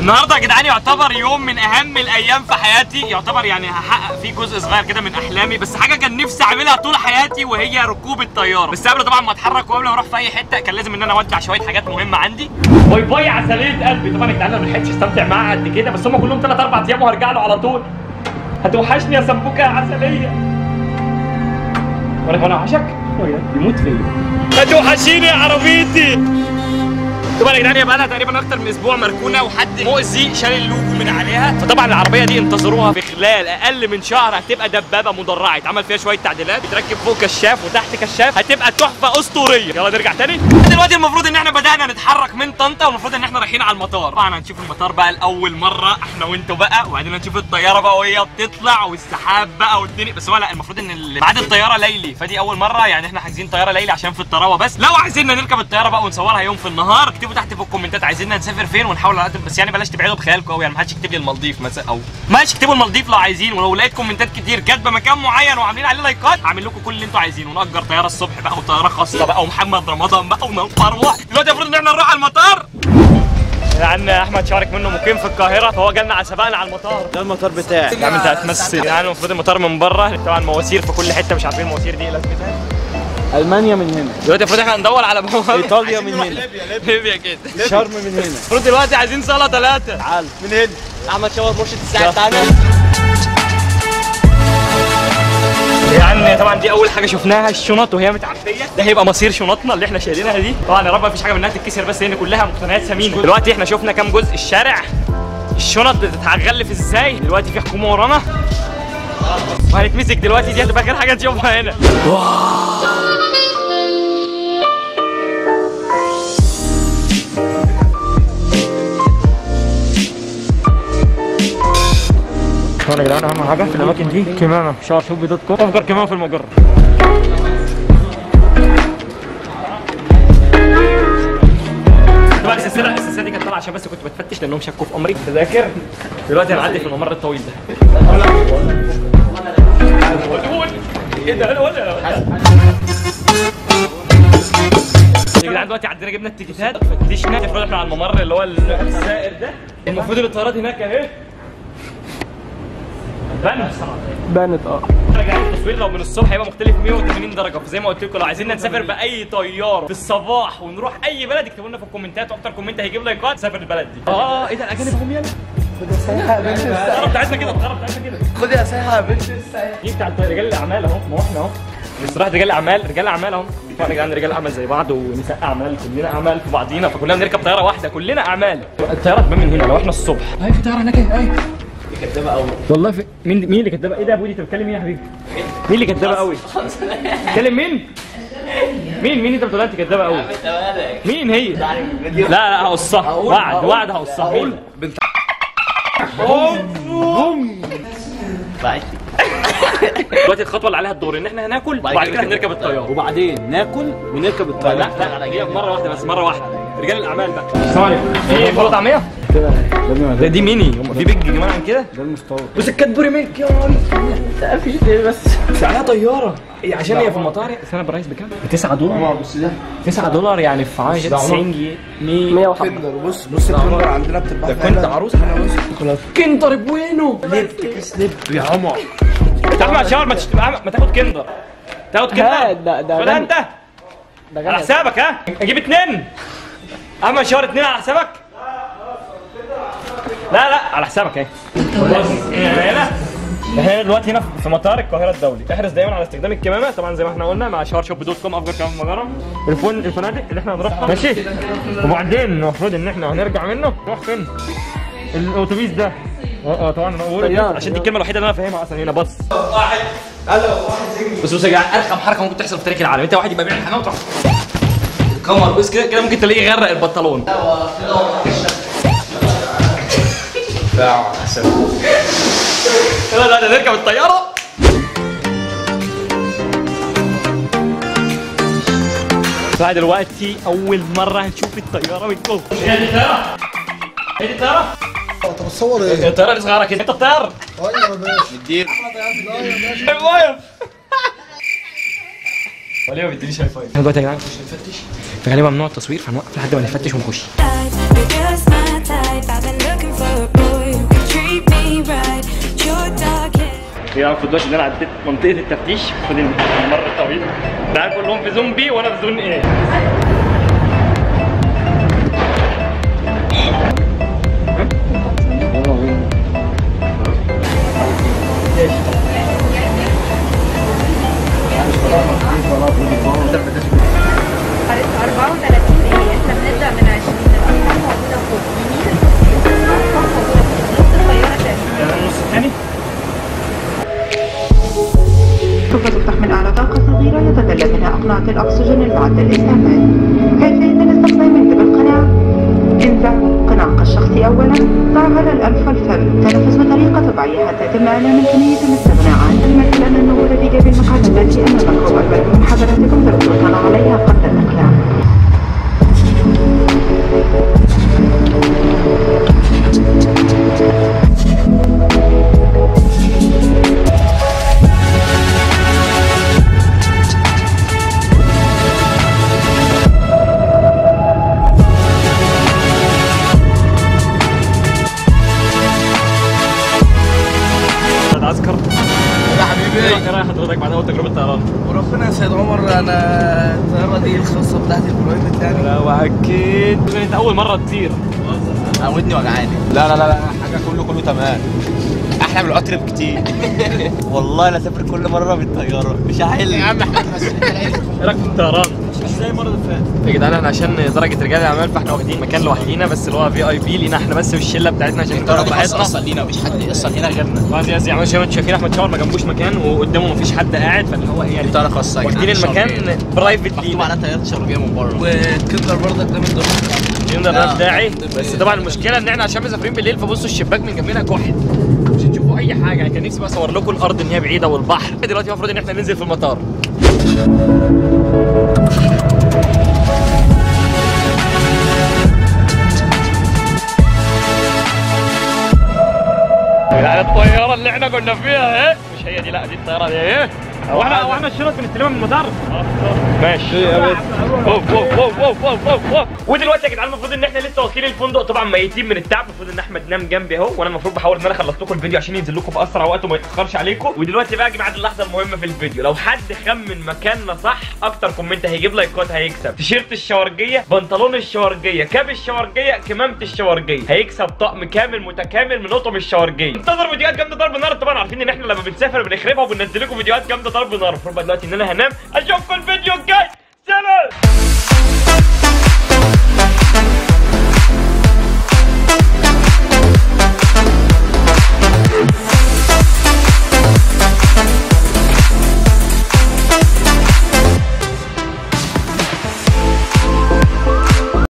النهارده يا جدعان يعتبر يوم من اهم الايام في حياتي يعتبر يعني هحقق فيه جزء صغير كده من احلامي بس حاجه كان نفسي اعملها طول حياتي وهي ركوب الطياره بس قبل طبعا ما اتحرك وقبل ما اروح في اي حته كان لازم ان انا اودع شويه حاجات مهمه عندي باي باي عسليه قلبي طبعا يا جدعان انا ما لحقتش استمتع معاها قد كده بس هم كلهم 3 4 ايام وهرجع له على طول هتوحشني يا سمبوكه يا عسليه وانا وانا وحشك يموت فيا هتوحشيني يا عربيتي طبعا يا جدعان هي بقى لها تقريبا اكتر من اسبوع مركونه وحد مؤذي شال اللوجو من عليها فطبعا العربيه دي انتظروها في خلال اقل من شهر هتبقى دبابه مدرعه اتعمل فيها شويه تعديلات بتركب فوق كشاف وتحت كشاف هتبقى تحفه اسطوريه يلا نرجع تاني دلوقتي المفروض ان احنا بدانا نتحرك من طنطا والمفروض ان احنا رايحين على المطار طبعا هنشوف المطار بقى لاول مره احنا وانتوا بقى وبعدين هنشوف الطياره بقى وهي بتطلع والسحاب بقى والدنيا بس هو لا المفروض ان ال- ميعاد الطياره ليلي فدي اول مره يعني احنا حاجزين طياره ليلي عشان في الطراوه بس لو عايزيننا نركب الطياره بقى ونصورها يوم في النهار اكتبوا تحت في الكومنتات عايزيننا نسافر فين ونحاول على قد بس يعني بلاش تبعدوا بخيالكم قوي يعني ما حدش يكتب لي المالديف مثلا او ماشي اكتبوا المالديف لو عايزين ولو لقيت كومنتات كتير كاتبه مكان معين وعاملين عليه لايكات هعمل لكم كل اللي انتوا عايزينه ونأجر طياره الصبح بقى وطياره خاصه بقى ومحمد رمضان بقى ومروح دلوقتي المفروض ان احنا نروح على المطار لان احمد شارك منه مقيم في القاهره فهو جالنا على سبقنا على المطار ده المطار بتاعي يا عم انت هتمثل يعني المفروض المطار من بره طبعا مواسير في كل حته مش عارفين المواسير دي ايه لازمتها المانيا من هنا دلوقتي المفروض احنا ندور على بوابه ايطاليا من هنا ليبيا كده شرم من هنا المفروض دلوقتي عايزين صاله ثلاثه تعال من هنا احمد شاور مرشد الساعه بتاعنا يعني طبعا دي اول حاجه شفناها الشنط وهي متعبيه ده هيبقى مصير شنطنا اللي احنا شايلينها دي طبعا يا رب مفيش حاجه منها تتكسر بس لان كلها مقتنيات ثمينه دلوقتي احنا شفنا كام جزء الشارع الشنط بتتغلف ازاي دلوقتي في حكومه ورانا وهنتمسك دلوقتي دي هتبقى اخر حاجه نشوفها هنا طبعا يا جدعان اهم حاجه في الاماكن دي كمامه شعر شوبي دوت كوم افجر كمامه في المجره طبعا السلسله السلسله دي كانت طالعه عشان بس كنت بتفتش لانهم شكوا في امري تذاكر دلوقتي هنعدي في الممر الطويل ده ايه ده انا ولا يا جدعان دلوقتي عدينا جبنا التيكيتات فتشنا المفروض احنا على الممر اللي هو السائر ده المفروض الطيارات هناك اهي بانت بانت اه راجعين التصوير لو من الصبح هيبقى مختلف 180 درجه فزي ما قلت لكم لو عايزين نسافر باي طياره في الصباح ونروح اي بلد اكتبوا لنا في الكومنتات واكتر كومنت هيجيب لايكات نسافر البلد دي اه ايه ده الاجانب هم يلا الطياره بتاعتنا كده الطياره بتاعتنا كده خد يا سايحه يا بنت السايحه دي بتاع رجال الاعمال اهو ما هو احنا اهو بصراحه رجال الاعمال رجال الاعمال اهو طبعا يا جدعان رجال اعمال زي بعض ونساء اعمال كلنا اعمال في بعضينا فكلنا بنركب طياره واحده كلنا اعمال الطياره تبان من هنا لو احنا الصبح اهي في طياره هناك اهي اهي كدابه قوي والله في مين مين اللي كدابه ايه ده يا بودي انت بتتكلم مين يا حبيبي مين اللي كدابه قوي بتتكلم مين مين مين انت بتقول انت كدابه قوي مين هي لا لا هقصها وعد وعد هقصها مين دلوقتي الخطوه اللي عليها الدور ان احنا هناكل وبعد كده هنركب الطياره وبعدين ناكل ونركب لا الطياره لا لا مره واحده بس مره واحده رجال الاعمال بقى السلام عليكم ايه فول طعميه ده دي ميني هم في بيج كمان عن كده ده المستورد بس الكادبوري ميلك يا نهار مفيش ايه بس بس عليها طياره إيه عشان هي في المطار سنه برايس بكام؟ ب 9 دولار بص ده 9 دولار يعني في عايشه 90 جنيه 100 كندر بص بص الكندر عندنا بتبقى ده كنت عروس انا بص خلاص كندر بوينو لب سليب يا عمر تسمع شاور ما تشت... ما تاخد كندر تاخد كندر لا، ده- ده ولا غني. انت على حسابك ها اجيب اتنين اما شهر اتنين على حسابك لا لا على حسابك اهي هنا احنا دلوقتي هنا في مطار القاهره الدولي احرص دايما على استخدام الكمامه طبعا زي ما احنا قلنا مع شهر شوب دوت كوم افضل كمان في المجره الفن الفنادق اللي احنا هنروحها ماشي وبعدين المفروض ان احنا هنرجع منه نروح فين الاتوبيس ده اه اه طبعا انا بقول عشان دي الكلمه الوحيده اللي انا فاهمها اصلا هنا بص بس بص يا جدعان ارخم حركه ممكن تحصل في تاريخ العالم انت واحد يبقى بيعمل حمام وتروح القمر بص كده كده ممكن تلاقيه يغرق البنطلون يلا لا نركب الطياره بقى دلوقتي اول مره هنشوف الطياره من جوه هي دي الطياره هي دي الطياره انت بتصور ايه؟ الطياره اللي صغيره كده انت الطيار ايوه يا باشا ندير واقف هو ليه ما بيدينيش هاي فايف؟ دلوقتي يا جدعان نخش نفتش فغالبا ممنوع التصوير فهنوقف لحد ما نفتش ونخش Because my type, I've been looking for يعرفوا دلوقتي ان انا عديت منطقه التفتيش خد المره الطويله تعال كلهم في زون بي وانا في زون ايه حركة 34 ايه احنا بنبدأ من 20 الأرقام موجودة فوق يمين الأرقام موجودة فوق نص الطيارة تقريبا النص الثاني سوف تفتح من أعلى طاقة صغيرة يتطلب منها أقنعة الأكسجين المعدة للاستعمال كيفية الاستخدام من قبل قناع انزع قناعك الشخصي أولا ضع على الأنف والفم تنفس بطريقة طبيعية حتى يتم إعلان إمكانية الاستغناء عن المثل أن النور في جيب المقعد التي أمامك هو أكبر من حضراتكم تركضون عليها قبل الإقلاع عسكر يا حبيبي ايه رايح حضرتك بعد اول تجربه طيران وربنا يا سيد عمر انا الطياره دي الخاصه بتاعتي البرايفت يعني لا واكيد انت اول مره تطير انا ودني وجعاني لا لا لا لا حاجه كله كله تمام احلى من القطر بكتير والله انا اسافر كل مره بالطياره مش هحل يا عم احمد بس ايه رايك في الطيران؟ مش زي المره اللي فاتت يا جدعان احنا عشان درجه رجال الاعمال فاحنا واخدين مكان لوحدينا بس اللي هو في اي بي لينا احنا بس في الشله بتاعتنا عشان الطياره نجرب دي خاصه براحتنا اصلا لينا مفيش حد اصلا هنا غيرنا خلاص يا سيدي عمال شايفين شايفين احمد شاور ما جنبوش مكان وقدامه مفيش حد قاعد فاللي هو ايه يعني الطياره خاصه يا واخدين جدعان، المكان شرقية. برايفت مكتوب لينا عليها طياره شرقيه من بره وكندر برضك ده من ضمن اليوم ده لا. الراب بتاعي بس طبعا المشكله ان احنا عشان مسافرين بالليل فبصوا الشباك من جنبنا كحل مش هتشوفوا اي حاجه يعني كان نفسي بقى اصور لكم الارض ان هي بعيده والبحر دلوقتي المفروض ان احنا ننزل في المطار يعني الطياره اللي احنا كنا فيها اهي مش هي دي لا دي الطياره دي اهي هو احنا هو احنا الشنط بنستلمها من المطار ماشي اوف اوف اوف اوف اوف اوف اوف ودلوقتي يا جدعان المفروض ان احنا لسه واصلين الفندق طبعا ميتين من التعب المفروض ان احمد نام جنبي اهو وانا المفروض بحاول ان انا اخلص لكم الفيديو عشان ينزل لكم في اسرع وقت وما يتاخرش عليكم ودلوقتي بقى يا جماعه اللحظه المهمه في الفيديو لو حد خمن مكاننا صح اكتر كومنت هيجيب لايكات هيكسب تيشيرت الشوارجيه بنطلون الشوارجيه كاب الشوارجيه كمامه الشوارجيه هيكسب طقم كامل متكامل من اطقم الشوارجيه انتظر فيديوهات جامده ضرب نار طبعا عارفين ان احنا لما بنسافر بنخربها وبننزل لكم فيديوهات جامده ضرب نار المفروض بقى دلوقتي ان انا هنام اشوفكم الفيديو الجاي سلام